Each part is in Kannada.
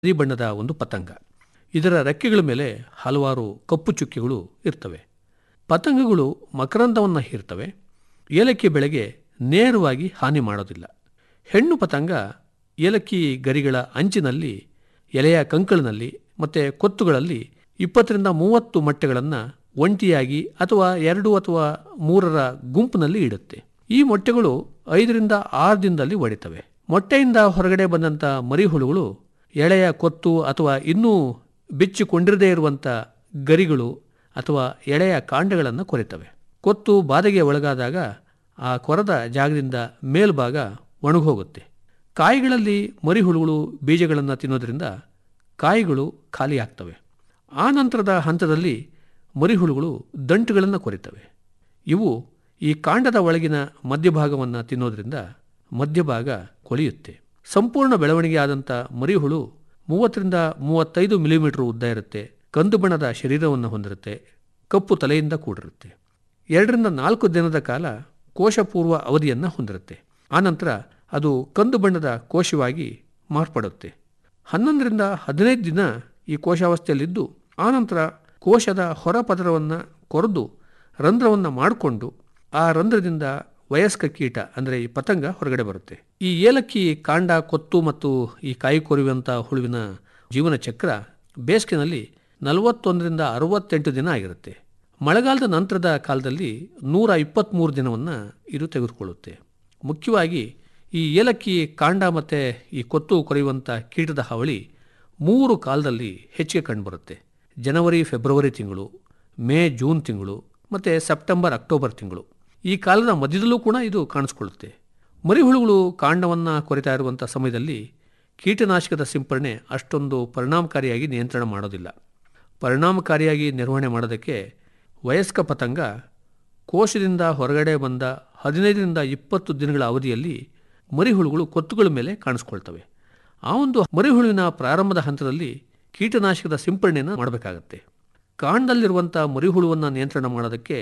ಹಳದಿ ಬಣ್ಣದ ಒಂದು ಪತಂಗ ಇದರ ರೆಕ್ಕೆಗಳ ಮೇಲೆ ಹಲವಾರು ಕಪ್ಪು ಚುಕ್ಕೆಗಳು ಇರ್ತವೆ ಪತಂಗಗಳು ಮಕರಂದವನ್ನು ಹೀರ್ತವೆ ಏಲಕ್ಕಿ ಬೆಳೆಗೆ ನೇರವಾಗಿ ಹಾನಿ ಮಾಡೋದಿಲ್ಲ ಹೆಣ್ಣು ಪತಂಗ ಏಲಕ್ಕಿ ಗರಿಗಳ ಅಂಚಿನಲ್ಲಿ ಎಲೆಯ ಕಂಕಳಿನಲ್ಲಿ ಮತ್ತು ಕೊತ್ತುಗಳಲ್ಲಿ ಇಪ್ಪತ್ತರಿಂದ ಮೂವತ್ತು ಮೊಟ್ಟೆಗಳನ್ನು ಒಂಟಿಯಾಗಿ ಅಥವಾ ಎರಡು ಅಥವಾ ಮೂರರ ಗುಂಪಿನಲ್ಲಿ ಇಡುತ್ತೆ ಈ ಮೊಟ್ಟೆಗಳು ಐದರಿಂದ ಆರು ದಿನದಲ್ಲಿ ಒಡಿತವೆ ಮೊಟ್ಟೆಯಿಂದ ಹೊರಗಡೆ ಬಂದಂಥ ಮರಿಹುಳುಗಳು ಎಳೆಯ ಕೊತ್ತು ಅಥವಾ ಇನ್ನೂ ಬಿಚ್ಚಿಕೊಂಡಿರದೇ ಇರುವಂಥ ಗರಿಗಳು ಅಥವಾ ಎಳೆಯ ಕಾಂಡಗಳನ್ನು ಕೊರೆತವೆ ಕೊತ್ತು ಬಾಧೆಗೆ ಒಳಗಾದಾಗ ಆ ಕೊರದ ಜಾಗದಿಂದ ಮೇಲ್ಭಾಗ ಒಣಗೋಗುತ್ತೆ ಕಾಯಿಗಳಲ್ಲಿ ಮರಿಹುಳುಗಳು ಬೀಜಗಳನ್ನು ತಿನ್ನೋದ್ರಿಂದ ಕಾಯಿಗಳು ಖಾಲಿಯಾಗ್ತವೆ ಆ ನಂತರದ ಹಂತದಲ್ಲಿ ಮರಿಹುಳುಗಳು ದಂಟುಗಳನ್ನು ಕೊರಿತವೆ ಇವು ಈ ಕಾಂಡದ ಒಳಗಿನ ಮಧ್ಯಭಾಗವನ್ನು ತಿನ್ನೋದ್ರಿಂದ ಮಧ್ಯಭಾಗ ಕೊಳೆಯುತ್ತೆ ಸಂಪೂರ್ಣ ಬೆಳವಣಿಗೆ ಆದಂಥ ಮರಿಹುಳು ಮೂವತ್ತರಿಂದ ಮೂವತ್ತೈದು ಮಿಲಿಮೀಟರ್ ಉದ್ದ ಇರುತ್ತೆ ಕಂದು ಬಣ್ಣದ ಶರೀರವನ್ನು ಹೊಂದಿರುತ್ತೆ ಕಪ್ಪು ತಲೆಯಿಂದ ಕೂಡಿರುತ್ತೆ ಎರಡರಿಂದ ನಾಲ್ಕು ದಿನದ ಕಾಲ ಕೋಶಪೂರ್ವ ಅವಧಿಯನ್ನು ಹೊಂದಿರುತ್ತೆ ಆನಂತರ ಅದು ಕಂದು ಬಣ್ಣದ ಕೋಶವಾಗಿ ಮಾರ್ಪಡುತ್ತೆ ಹನ್ನೊಂದರಿಂದ ಹದಿನೈದು ದಿನ ಈ ಕೋಶಾವಸ್ಥೆಯಲ್ಲಿದ್ದು ಆನಂತರ ಕೋಶದ ಹೊರಪದರವನ್ನು ಕೊರೆದು ರಂಧ್ರವನ್ನು ಮಾಡಿಕೊಂಡು ಆ ರಂಧ್ರದಿಂದ ವಯಸ್ಕ ಕೀಟ ಅಂದರೆ ಈ ಪತಂಗ ಹೊರಗಡೆ ಬರುತ್ತೆ ಈ ಏಲಕ್ಕಿ ಕಾಂಡ ಕೊತ್ತು ಮತ್ತು ಈ ಕಾಯಿ ಕೊರಿಯುವಂಥ ಹುಳುವಿನ ಜೀವನ ಚಕ್ರ ಬೇಸಿಗೆನಲ್ಲಿ ನಲವತ್ತೊಂದರಿಂದ ಅರವತ್ತೆಂಟು ದಿನ ಆಗಿರುತ್ತೆ ಮಳೆಗಾಲದ ನಂತರದ ಕಾಲದಲ್ಲಿ ನೂರ ಇಪ್ಪತ್ತ್ಮೂರು ದಿನವನ್ನು ಇದು ತೆಗೆದುಕೊಳ್ಳುತ್ತೆ ಮುಖ್ಯವಾಗಿ ಈ ಏಲಕ್ಕಿ ಕಾಂಡ ಮತ್ತು ಈ ಕೊತ್ತು ಕೊರೆಯುವಂಥ ಕೀಟದ ಹಾವಳಿ ಮೂರು ಕಾಲದಲ್ಲಿ ಹೆಚ್ಚಿಗೆ ಕಂಡುಬರುತ್ತೆ ಜನವರಿ ಫೆಬ್ರವರಿ ತಿಂಗಳು ಮೇ ಜೂನ್ ತಿಂಗಳು ಮತ್ತು ಸೆಪ್ಟೆಂಬರ್ ಅಕ್ಟೋಬರ್ ತಿಂಗಳು ಈ ಕಾಲದ ಮಧ್ಯದಲ್ಲೂ ಕೂಡ ಇದು ಕಾಣಿಸ್ಕೊಳ್ಳುತ್ತೆ ಮರಿಹುಳುಗಳು ಕಾಂಡವನ್ನು ಕೊರಿತಾ ಇರುವಂಥ ಸಮಯದಲ್ಲಿ ಕೀಟನಾಶಕದ ಸಿಂಪರಣೆ ಅಷ್ಟೊಂದು ಪರಿಣಾಮಕಾರಿಯಾಗಿ ನಿಯಂತ್ರಣ ಮಾಡೋದಿಲ್ಲ ಪರಿಣಾಮಕಾರಿಯಾಗಿ ನಿರ್ವಹಣೆ ಮಾಡೋದಕ್ಕೆ ವಯಸ್ಕ ಪತಂಗ ಕೋಶದಿಂದ ಹೊರಗಡೆ ಬಂದ ಹದಿನೈದರಿಂದ ಇಪ್ಪತ್ತು ದಿನಗಳ ಅವಧಿಯಲ್ಲಿ ಮರಿಹುಳುಗಳು ಕೊತ್ತುಗಳ ಮೇಲೆ ಕಾಣಿಸ್ಕೊಳ್ತವೆ ಆ ಒಂದು ಮರಿಹುಳುವಿನ ಪ್ರಾರಂಭದ ಹಂತದಲ್ಲಿ ಕೀಟನಾಶಕದ ಸಿಂಪರಣೆಯನ್ನು ಮಾಡಬೇಕಾಗತ್ತೆ ಕಾಂಡದಲ್ಲಿರುವಂಥ ಮರಿಹುಳುವನ್ನು ನಿಯಂತ್ರಣ ಮಾಡೋದಕ್ಕೆ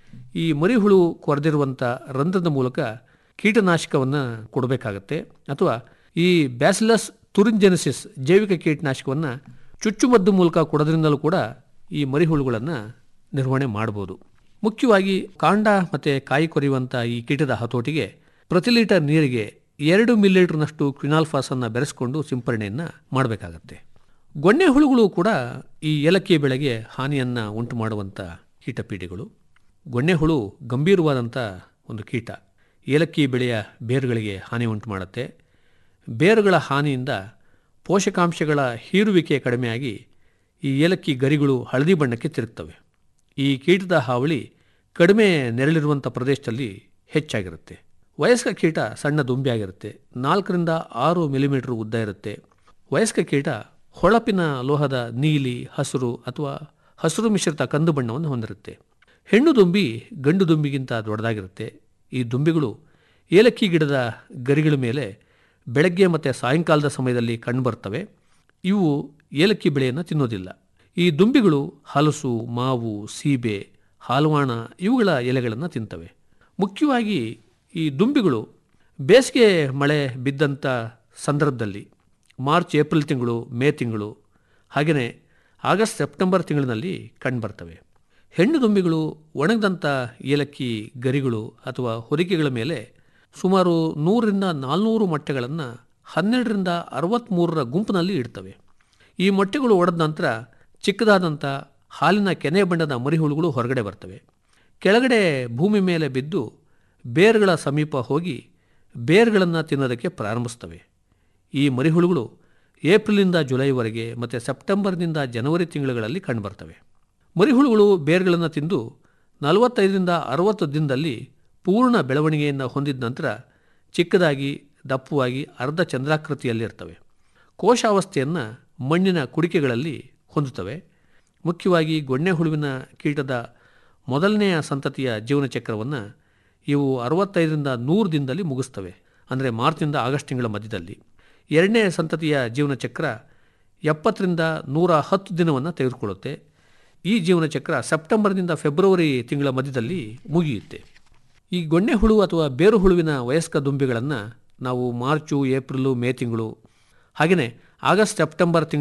ಈ ಮರಿಹುಳು ಕೊರೆದಿರುವಂಥ ರಂಧ್ರದ ಮೂಲಕ ಕೀಟನಾಶಕವನ್ನು ಕೊಡಬೇಕಾಗತ್ತೆ ಅಥವಾ ಈ ಬ್ಯಾಸಿಲಸ್ ತುರಿಂಜೆನಿಸಿಸ್ ಜೈವಿಕ ಕೀಟನಾಶಕವನ್ನು ಚುಚ್ಚುಮದ್ದು ಮೂಲಕ ಕೊಡೋದ್ರಿಂದಲೂ ಕೂಡ ಈ ಮರಿಹುಳುಗಳನ್ನು ನಿರ್ವಹಣೆ ಮಾಡ್ಬೋದು ಮುಖ್ಯವಾಗಿ ಕಾಂಡ ಮತ್ತು ಕಾಯಿ ಕೊರೆಯುವಂಥ ಈ ಕೀಟದ ಹತೋಟಿಗೆ ಪ್ರತಿ ಲೀಟರ್ ನೀರಿಗೆ ಎರಡು ಮಿಲಿಲೀಟರ್ನಷ್ಟು ಕ್ವಿನಾಲ್ಫಾಸನ್ನು ಬೆರೆಸ್ಕೊಂಡು ಸಿಂಪರಣೆಯನ್ನು ಮಾಡಬೇಕಾಗತ್ತೆ ಗೊಣ್ಣೆ ಹುಳುಗಳು ಕೂಡ ಈ ಏಲಕ್ಕಿ ಬೆಳೆಗೆ ಹಾನಿಯನ್ನು ಉಂಟು ಮಾಡುವಂಥ ಕೀಟಪೀಡೆಗಳು ಗೊಣ್ಣೆ ಹುಳು ಗಂಭೀರವಾದಂಥ ಒಂದು ಕೀಟ ಏಲಕ್ಕಿ ಬೆಳೆಯ ಬೇರುಗಳಿಗೆ ಹಾನಿ ಉಂಟು ಮಾಡುತ್ತೆ ಬೇರುಗಳ ಹಾನಿಯಿಂದ ಪೋಷಕಾಂಶಗಳ ಹೀರುವಿಕೆ ಕಡಿಮೆಯಾಗಿ ಈ ಏಲಕ್ಕಿ ಗರಿಗಳು ಹಳದಿ ಬಣ್ಣಕ್ಕೆ ತಿರುಗ್ತವೆ ಈ ಕೀಟದ ಹಾವಳಿ ಕಡಿಮೆ ನೆರಳಿರುವಂಥ ಪ್ರದೇಶದಲ್ಲಿ ಹೆಚ್ಚಾಗಿರುತ್ತೆ ವಯಸ್ಕ ಕೀಟ ಸಣ್ಣ ದುಂಬಿಯಾಗಿರುತ್ತೆ ನಾಲ್ಕರಿಂದ ಆರು ಮಿಲಿಮೀಟರ್ ಉದ್ದ ಇರುತ್ತೆ ವಯಸ್ಕ ಕೀಟ ಹೊಳಪಿನ ಲೋಹದ ನೀಲಿ ಹಸಿರು ಅಥವಾ ಹಸಿರು ಮಿಶ್ರಿತ ಕಂದು ಬಣ್ಣವನ್ನು ಹೊಂದಿರುತ್ತೆ ಹೆಣ್ಣು ದುಂಬಿ ಗಂಡು ದುಂಬಿಗಿಂತ ದೊಡ್ಡದಾಗಿರುತ್ತೆ ಈ ದುಂಬಿಗಳು ಏಲಕ್ಕಿ ಗಿಡದ ಗರಿಗಳ ಮೇಲೆ ಬೆಳಗ್ಗೆ ಮತ್ತು ಸಾಯಂಕಾಲದ ಸಮಯದಲ್ಲಿ ಕಂಡುಬರ್ತವೆ ಇವು ಏಲಕ್ಕಿ ಬೆಳೆಯನ್ನು ತಿನ್ನೋದಿಲ್ಲ ಈ ದುಂಬಿಗಳು ಹಲಸು ಮಾವು ಸೀಬೆ ಹಾಲುವಾಣ ಇವುಗಳ ಎಲೆಗಳನ್ನು ತಿಂತವೆ ಮುಖ್ಯವಾಗಿ ಈ ದುಂಬಿಗಳು ಬೇಸಿಗೆ ಮಳೆ ಬಿದ್ದಂಥ ಸಂದರ್ಭದಲ್ಲಿ ಮಾರ್ಚ್ ಏಪ್ರಿಲ್ ತಿಂಗಳು ಮೇ ತಿಂಗಳು ಹಾಗೆಯೇ ಆಗಸ್ಟ್ ಸೆಪ್ಟೆಂಬರ್ ತಿಂಗಳಿನಲ್ಲಿ ಕಂಡುಬರ್ತವೆ ಹೆಣ್ಣು ದುಂಬಿಗಳು ಒಣಗಿದಂಥ ಏಲಕ್ಕಿ ಗರಿಗಳು ಅಥವಾ ಹೊದಿಕೆಗಳ ಮೇಲೆ ಸುಮಾರು ನೂರರಿಂದ ನಾಲ್ನೂರು ಮೊಟ್ಟೆಗಳನ್ನು ಹನ್ನೆರಡರಿಂದ ಅರವತ್ತ್ಮೂರರ ಗುಂಪಿನಲ್ಲಿ ಇಡ್ತವೆ ಈ ಮೊಟ್ಟೆಗಳು ಒಡೆದ ನಂತರ ಚಿಕ್ಕದಾದಂಥ ಹಾಲಿನ ಕೆನೆ ಬಣ್ಣದ ಮರಿಹುಳುಗಳು ಹೊರಗಡೆ ಬರ್ತವೆ ಕೆಳಗಡೆ ಭೂಮಿ ಮೇಲೆ ಬಿದ್ದು ಬೇರುಗಳ ಸಮೀಪ ಹೋಗಿ ಬೇರುಗಳನ್ನು ತಿನ್ನೋದಕ್ಕೆ ಪ್ರಾರಂಭಿಸ್ತವೆ ಈ ಮರಿಹುಳುಗಳು ಏಪ್ರಿಲಿಂದ ಜುಲೈವರೆಗೆ ಮತ್ತು ಸೆಪ್ಟೆಂಬರ್ನಿಂದ ಜನವರಿ ತಿಂಗಳುಗಳಲ್ಲಿ ಕಂಡುಬರ್ತವೆ ಮರಿಹುಳುಗಳು ಬೇರುಗಳನ್ನು ತಿಂದು ನಲವತ್ತೈದರಿಂದ ಅರವತ್ತು ದಿನದಲ್ಲಿ ಪೂರ್ಣ ಬೆಳವಣಿಗೆಯನ್ನು ಹೊಂದಿದ ನಂತರ ಚಿಕ್ಕದಾಗಿ ದಪ್ಪವಾಗಿ ಅರ್ಧ ಚಂದ್ರಾಕೃತಿಯಲ್ಲಿರ್ತವೆ ಕೋಶಾವಸ್ಥೆಯನ್ನು ಮಣ್ಣಿನ ಕುಡಿಕೆಗಳಲ್ಲಿ ಹೊಂದುತ್ತವೆ ಮುಖ್ಯವಾಗಿ ಗೊಣ್ಣೆ ಹುಳುವಿನ ಕೀಟದ ಮೊದಲನೆಯ ಸಂತತಿಯ ಜೀವನ ಚಕ್ರವನ್ನು ಇವು ಅರವತ್ತೈದರಿಂದ ನೂರು ದಿನದಲ್ಲಿ ಮುಗಿಸ್ತವೆ ಅಂದರೆ ಮಾರ್ಚ್ನಿಂದ ಆಗಸ್ಟ್ ತಿಂಗಳ ಮಧ್ಯದಲ್ಲಿ ಎರಡನೇ ಸಂತತಿಯ ಜೀವನ ಚಕ್ರ ಎಪ್ಪತ್ತರಿಂದ ನೂರ ಹತ್ತು ದಿನವನ್ನು ತೆಗೆದುಕೊಳ್ಳುತ್ತೆ ಈ ಜೀವನ ಚಕ್ರ ಸೆಪ್ಟೆಂಬರ್ನಿಂದ ಫೆಬ್ರವರಿ ತಿಂಗಳ ಮಧ್ಯದಲ್ಲಿ ಮುಗಿಯುತ್ತೆ ಈ ಗೊಣ್ಣೆ ಹುಳು ಅಥವಾ ಬೇರು ಹುಳುವಿನ ವಯಸ್ಕ ದುಂಬಿಗಳನ್ನು ನಾವು ಮಾರ್ಚು ಏಪ್ರಿಲು ಮೇ ತಿಂಗಳು ಹಾಗೆಯೇ ಆಗಸ್ಟ್ ಸೆಪ್ಟೆಂಬರ್ ತಿಂಗಳು